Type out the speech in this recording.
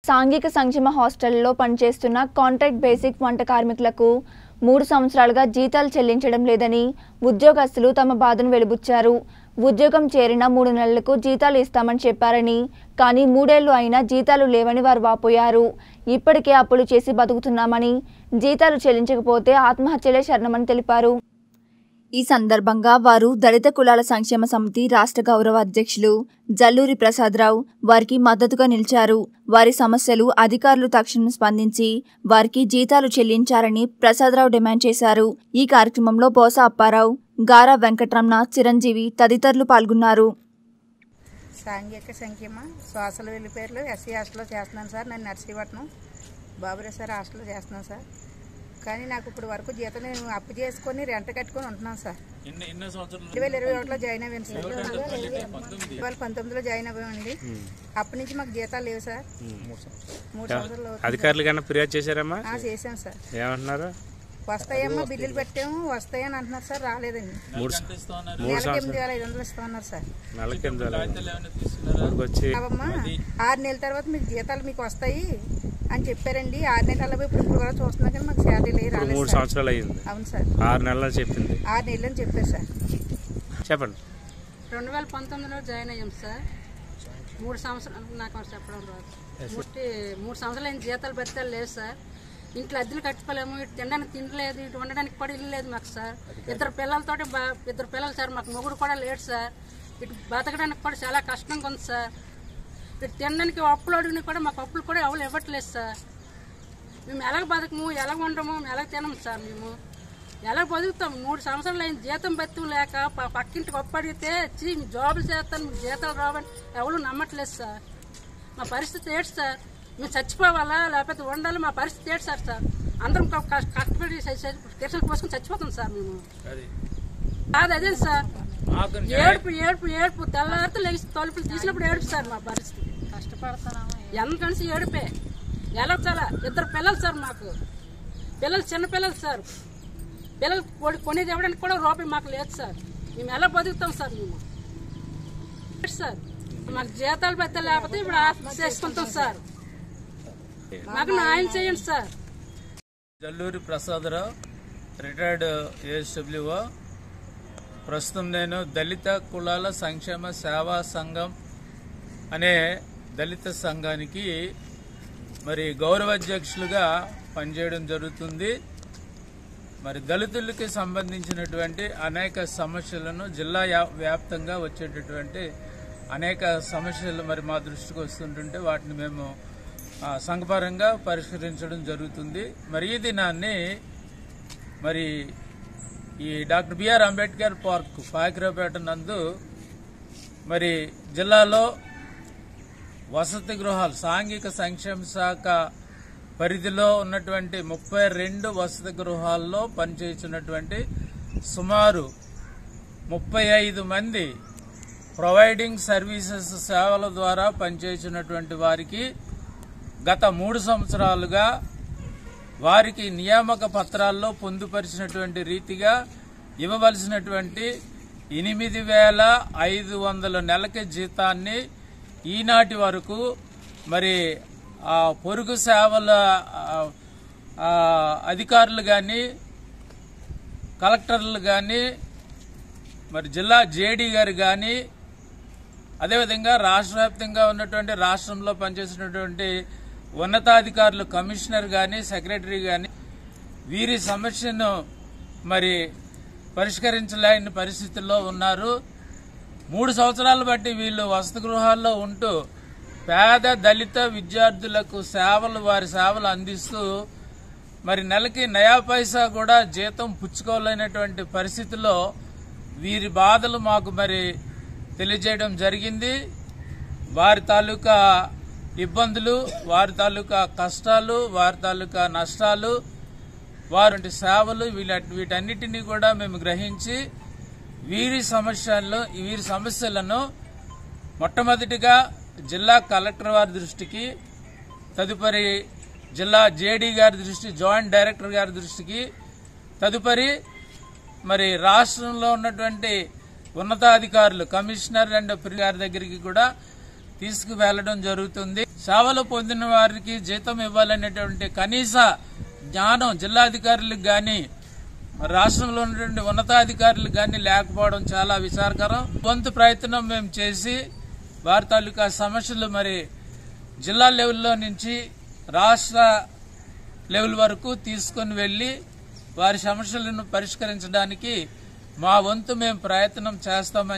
సాంఘిక సంక్షేమ హాస్టల్లో పనిచేస్తున్న కాంట్రాక్ట్ బేసిక్ వంట కార్మికులకు మూడు సంవత్సరాలుగా జీతాలు చెల్లించడం లేదని ఉద్యోగస్తులు తమ బాధను వెలుబుచ్చారు ఉద్యోగం చేరిన మూడు నెలలకు జీతాలు ఇస్తామని చెప్పారని కానీ మూడేళ్లు అయినా జీతాలు లేవని వారు వాపోయారు ఇప్పటికే అప్పులు చేసి బతుకుతున్నామని జీతాలు చెల్లించకపోతే ఆత్మహత్యలే శరణమని తెలిపారు ఈ సందర్భంగా వారు దళిత కులాల సంక్షేమ సమితి రాష్ట్ర గౌరవ అధ్యక్షులు జల్లూరి ప్రసాదరావు వారికి మద్దతుగా నిలిచారు వారి సమస్యలు అధికారులు తక్షణం స్పందించి వారికి జీతాలు చెల్లించారని ప్రసాదరావు డిమాండ్ చేశారు ఈ కార్యక్రమంలో బోసా అప్పారావు గారా వెంకటరమణ చిరంజీవి తదితరులు పాల్గొన్నారు సాంఘిక సంక్షేమ శ్వాసల వెల్లిపేర్లు ఎస్సీ హాస్టల్లో చేస్తున్నాను సార్ నేను నర్సీపట్నం బాబురే సార్ హాస్టల్లో చేస్తున్నాను సార్ కానీ నాకు ఇప్పుడు వరకు జీతం నేను అప్పు చేసుకొని రెంట కట్టుకొని ఉంటున్నాను సార్ ఎన్ని ఎన్నో సంవత్సరాలు రెండు వేల ఇరవై ఒకటిలో జాయిన్ అయ్యాను సార్ రెండు వేల పంతొమ్మిదిలో జాయిన్ అవ్వామండి అప్పటి నుంచి మాకు జీతాలు లేవు సార్ మూడు సంవత్సరాలు అవుతుంది. అధికారులు కన్నా ఫిర్యాదు చేశారమ్మా ఆ, చేశాం సార్ ఏమంటున్నారు వస్తాయమ్మా బిల్లులు పెట్టాము వస్తాయని అంటున్నారు సార్ రాలేదండి మూడు ఎంత ఇస్తా ఉన్నారు మూడు నెలకి ఎనిమిది సంవత్సరాలు వేల ఐదు వందలు ఇస్తామన్నారు సార్ నెలకి ఎనిమిది వేలు కాగితాలు ఏమైనా తీసుకున్నారా ఊరికి వచ్చి అవమ్మా ఆరు నెలల తర్వాత మీకు జీతాలు మీకు వస్తాయి అని చెప్పారండి ఆరు నెలల ఇప్పుడు ఇప్పుడు కూడా చూస్తున్నా కానీ మాకు శాలరీ లేదు ఇప్పుడు రాలేదు మూడు సార్ సంవత్సరాలు అయ్యింది అవును సార్ ఆరు నెలలు చెప్పింది ఆరు నెలలు అని చెప్పారు సార్ చెప్పండి రెండు వేల పంతొమ్మిదిలో జాయిన్ అయ్యాం సార్ మూడు సంవత్సరాలు నాకు అసలు చెప్పడం రాదు ముట్టి మూడు సంవత్సరాలు అయిన జీతాలు బెత్తాలు లేదు సార్ ఇంట్లో అద్దెలు కట్టుకోలేము ఇటు తినడానికి తినలేదు ఇటు ఉండడానికి కూడా ఇల్లు లేదు మాకు సార్ ఇద్దరు పిల్లలతోటి బా ఇద్దరు పిల్లలు సార్ మాకు మొగుడు కూడా లేడు సార్ ఇటు బతకడానికి కూడా చాలా కష్టంగా ఉంది సార్ ఇటు తినడానికి అప్పులు అడిగినా కూడా మాకు అప్పులు కూడా ఎవరు ఇవ్వట్లేదు సార్ మేము ఎలాగ బతకము ఎలాగ ఉండము ఎలాగ తినము సార్ మేము ఎలా బతుకుతాం మూడు సంవత్సరాలు అయిన జీతం బతుకు లేక ప- పక్కింటికి అప్పు అడిగితే చీ మీ జాబులు చేస్తాను మీకు జీతాలు రావని ఎవరు నమ్మట్లేదు సార్ మా పరిస్థితి ఏంటి సార్ మేము చచ్చిపోవాలా లేకపోతే ఉండాలి మా పరిస్థితి ఏంటి సార్ సార్ అందరం క- క- కష్టపడి కిరసలు పోసుకొని చచ్చిపోతాం సార్ మేము అది కాదు అదే సార్ మాకు ఏడుపు ఏడుపు ఏడుపు తెల్లారితే లేచి తలుపులు తీసినప్పుడు ఏడుపు సార్ మా పరిస్థితి కష్టపడతాను ఎంత కలిసి ఏడుపే ఎలా చాలా ఇద్దరు పిల్లలు సార్ మాకు పిల్లలు చిన్న పిల్లలు సార్ పిల్లలు కొడి- కొనేది ఇవ్వడానికి కూడా రూపాయి మాకు లేదు సార్ మేము ఎలా బతుకుతాం సార్ మేము ఏంటి సార్ మాకు జీతాలు పెద్ద లేకపోతే ఇప్పుడు ఆత్మహత్య చేసుకుంటాం సార్ మాకు న్యాయం చేయండి sir Jalluri Prasadarao retired ASWO ప్రస్తుతం నేను దళిత కులాల సంక్షేమ సేవా సంఘం అనే దళిత సంఘానికి మరి గౌరవ అధ్యక్షులుగా పనిచేయడం జరుగుతుంది మరి దళితులకి సంబంధించినటువంటి అనేక సమస్యలను జిల్లా యా- వ్యాప్తంగా వచ్చేటటువంటి అనేక సమస్యలు మరి మా దృష్టికి వస్తుంటుంటే వాటిని మేము ఆ, సంఘపరంగా పరిష్కరించడం జరుగుతుంది మరి ఈ దినాన్ని మరి ఈ doctor BR Ambedkar park Pakirapeta నందు మరి జిల్లాలో వసతి గృహాలు సాంఘిక సంక్షేమ శాఖ పరిధిలో ఉన్నటువంటి ముప్పై రెండు వసతి గృహాల్లో పనిచేస్తున్నటువంటి సుమారు ముప్పై ఐదు మంది ప్రొవైడింగ్ సర్వీసెస్ సేవల ద్వారా పనిచేస్తున్నటువంటి వారికి గత మూడు సంవత్సరాలుగా వారికి నియామక పత్రాల్లో పొందుపరిచినటువంటి రీతిగా ఇవ్వవలసినటువంటి ఎనిమిది వేల ఐదు వందల నెలకి జీతాన్ని ఈనాటి వరకు మరి ఆ పొరుగు సేవల ఆ, ఆ, అధికారులు కానీ కలెక్టర్లు కానీ మరి జిల్లా జేడీ గారు కానీ అదేవిధంగా రాష్ట్ర వ్యాప్తంగా ఉన్నటువంటి రాష్ట్రంలో పనిచేసినటువంటి ఉన్నతాధికారులు కమిషనర్ కానీ సెక్రటరీ కానీ వీరి సమస్యను మరి పరిష్కరించలేని పరిస్థితుల్లో ఉన్నారు మూడు సంవత్సరాలు బట్టి వీళ్ళు వసతి గృహాల్లో ఉంటూ పేద దళిత విద్యార్థులకు సేవలు వారి సేవలు అందిస్తూ మరి నెలకి నయా పైసా కూడా జీతం పుచ్చుకోలేనటువంటి పరిస్థితిలో వీరి బాధలు మాకు మరి తెలియజేయడం జరిగింది వారి తాలూకా ఇబ్బందులు వారి తాలూకా కష్టాలు వారి తాలూకా నష్టాలు వారి సేవలు వీళ్ళ వీటన్నిటినీ కూడా మేము గ్రహించి వీరి సమస్యలను వీరి సమస్యలను మొట్టమొదటిగా జిల్లా కలెక్టర్ వారి దృష్టికి తదుపరి జిల్లా జేడీ గారి దృష్టి జాయింట్ డైరెక్టర్ గారి దృష్టికి తదుపరి మరి రాష్ట్రంలో ఉన్నటువంటి ఉన్నతాధికారులు కమిషనర్ అండ్ ప్రి గారి దగ్గరికి కూడా తీసుకువెళ్లడం జరుగుతుంది సేవలు పొందిన వారికి జీతం ఇవ్వాలనేటువంటి కనీస జ్ఞానం జిల్లాధికారులకు గాని రాష్ట్రంలో ఉన్నటువంటి ఉన్నతాధికారులకు కానీ లేకపోవడం చాలా విచారకరం వంతు ప్రయత్నం మేము చేసి వారి తాలూకా సమస్యలు మరి జిల్లా లెవెల్లో నుంచి రాష్ట్ర లెవెల్ వరకు తీసుకొని వెళ్లి వారి సమస్యలను పరిష్కరించడానికి మా వంతు మేము ప్రయత్నం చేస్తామని